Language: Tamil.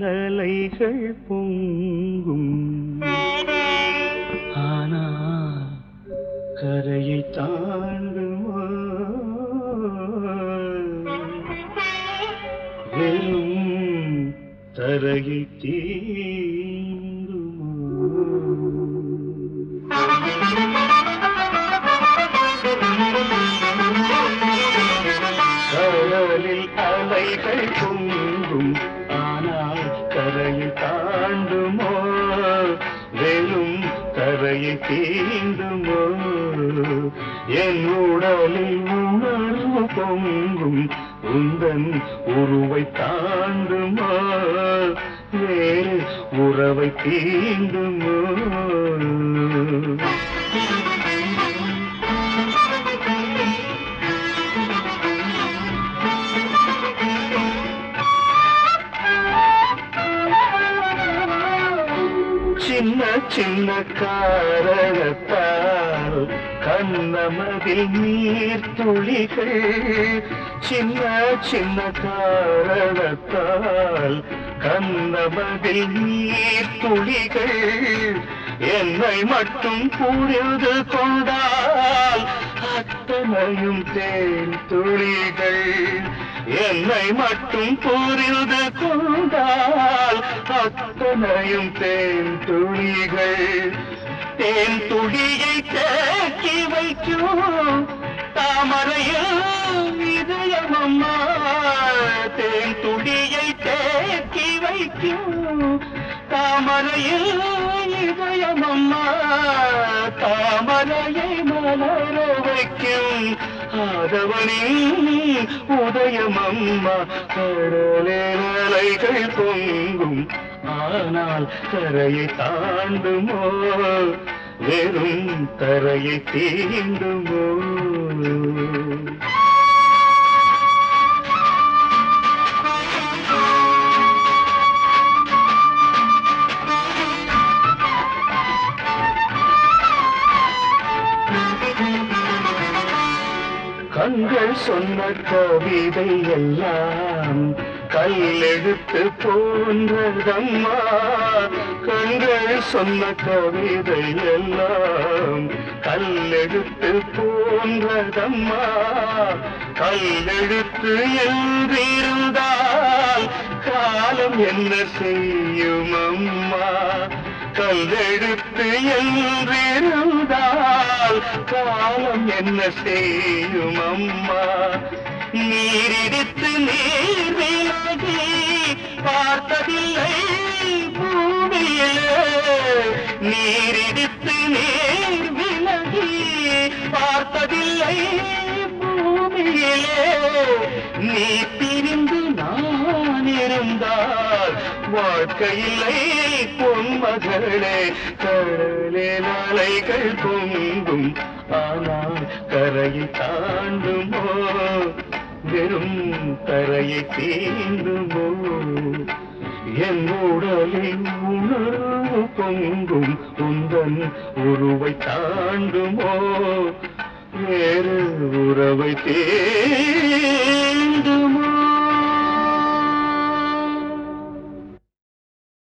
அலைகள் பொங்கும் ஆனா கரையை தாண்டுமா வெறும் தரையை தீண்டுமா கடலில் அலைகள் பொங்கும் ஆனால் கரையை தாண்டுமோ வெறும் கரையை தீண்டுமோ என் உடலில் உணர்வு பொங்கும் உந்தன் உருவை தாண்டுமோ வேறு உறவை தீண்டுமோ சின்ன சின்ன காரணத்தால் கண்ணமதில் நீர் துளிகள் சின்ன சின்ன காரணத்தால் கண்ணமதில் நீர் துளிகள் என்னை மட்டும் புரிந்து கொண்டால் அத்தனையும் தேன் துளிகள் என்னை மட்டும் புரிந்து கொண்டால் அத்தனையும் தேன் துளிகள் தேன் துளியை தேக்கி வைக்கும் தாமரையில் இதயம் அம்மா தேன் துளியை தேக்கி வைக்கும் தாமரையில் இதயம் அம்மா தாமரையை மலர வைக்கும் ஆதவனின் உதயம் அம்மா கடலே அலைகள் பொங்கும் ஆனால் கரையை தாண்டுமோ வெறும் தரையை தீண்டுமோ கண்கள் சொன்ன கவிதை எல்லாம் கல்லெழுத்து போன்றதம்மா கண்கள் சொன்ன கவிதை எல்லாம் கல்லெழுத்து போன்றதம்மா கல்லெழுத்து என்றிருந்தால் காலம் என்ன செய்யும் அம்மா கல்லெழுத்து என்றிருந்தால் காலம் என்ன செய்யும் அம்மா நீரிடித்து நீர் விலகி பார்த்ததில்லை பூமியிலே நீரிடித்து நீர் விலகி பார்த்ததில்லை பூமியிலே நீ பிரிந்து நான் இருந்தால் வாழ்க்கையில்லை பொன்மகளே கடலே அலைகள் பொங்கும் ஆனால் கரையை தாண்டுமோ வெறும் தரையை தீண்டுமோ என் உடலில் உணர்வு பொங்கும் உந்தன் உருவை தாண்டுமோ வேறு உறவை தேண்டுமோ